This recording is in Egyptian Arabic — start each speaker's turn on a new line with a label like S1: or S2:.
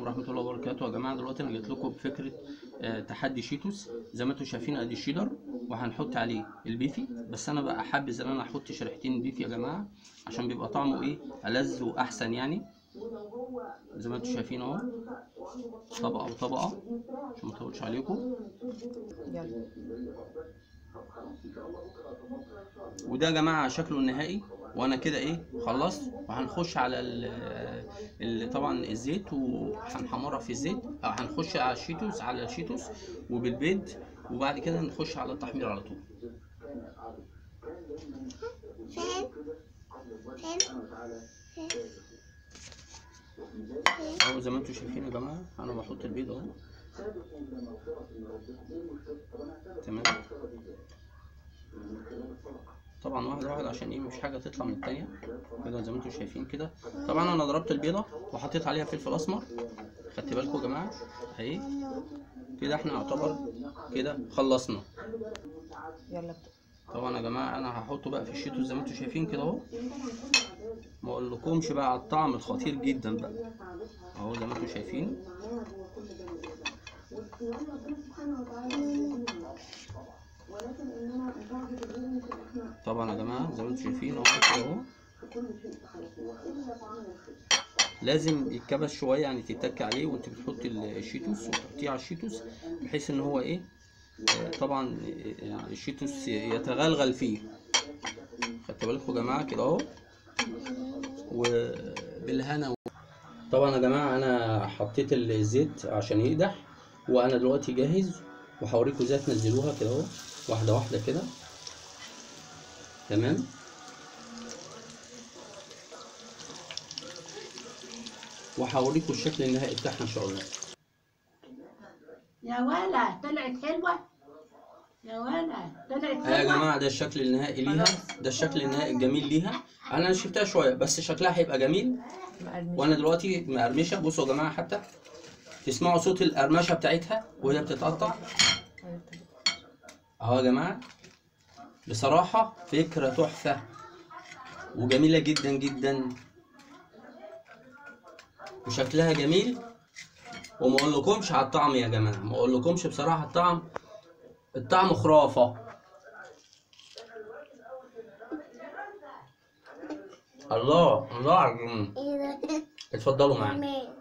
S1: ورحمه الله وبركاته يا جماعه دلوقتي انا جيت لكم بفكره آه، تحدي شيتوس زي ما انتم شايفين ادي الشيدر وهنحط عليه البيفي بس انا بقى حابب ان انا احط شريحتين بيفي يا جماعه عشان بيبقى طعمه ايه ألذ واحسن يعني زي ما انتم شايفين اهو طبقه وطبقه عشان ما اطولش عليكم
S2: يلا
S1: وده يا جماعه شكله النهائي وانا كده ايه خلصت وهنخش على ال ال- طبعا الزيت وهنحمرها في الزيت او هنخش على الشيتوس على الشيتوس وبالبيض وبعد كده نخش على التحمير على طول
S3: فين فين
S1: اهو زي ما انتم شايفين يا جماعه انا بحط البيض اهو تمام طبعا واحده واحده عشان ايه مفيش حاجه تطلع من التانية كده زي ما انتم شايفين كده طبعا انا ضربت البيضه وحطيت عليها فلفل اسمر خدت بالكم يا جماعه اهي كده احنا يعتبر كده خلصنا
S2: يلا
S1: طبعا يا جماعه انا هحطه بقى في الشيتوس زي ما انتم شايفين كده اهو ما اقولكمش بقى على الطعم الخطير جدا بقى اهو زي ما انتم شايفين طبعا يا جماعه زي ما انتم شايفين اهو كده اهو لازم يتكبس شويه يعني تتك عليه وانت بتحط الشيتوس وتحطيه على الشيتوس بحيث ان هو ايه آه، طبعا آه، الشيتوس يتغلغل فيه خدت بالكم يا جماعه كده اهو وبالهنا طبعا يا جماعه انا حطيت الزيت عشان يقدح وانا دلوقتي جاهز وهوريكم ازاي تنزلوها كده اهو واحده واحده كده تمام وهوريكم الشكل النهائي بتاعها ان شاء الله
S4: يا ولا طلعت حلوة يا ولا طلعت
S1: ها يا
S4: حلوة
S1: جماعه ده الشكل النهائي ليها ده الشكل النهائي الجميل ليها انا شفتها شويه بس شكلها هيبقى جميل
S2: مقرمش
S1: وانا دلوقتي مقرمشه بصوا يا جماعه حتى تسمعوا صوت القرمشه بتاعتها وهي بتتقطع اهو يا جماعه بصراحه فكره تحفه وجميله جدا جدا وشكلها جميل وما اقولكمش على الطعم يا جماعه ما اقولكمش بصراحه الطعم الطعم خرافه الله الله على الجمال.
S3: ايه ده
S1: اتفضلوا معانا
S3: مين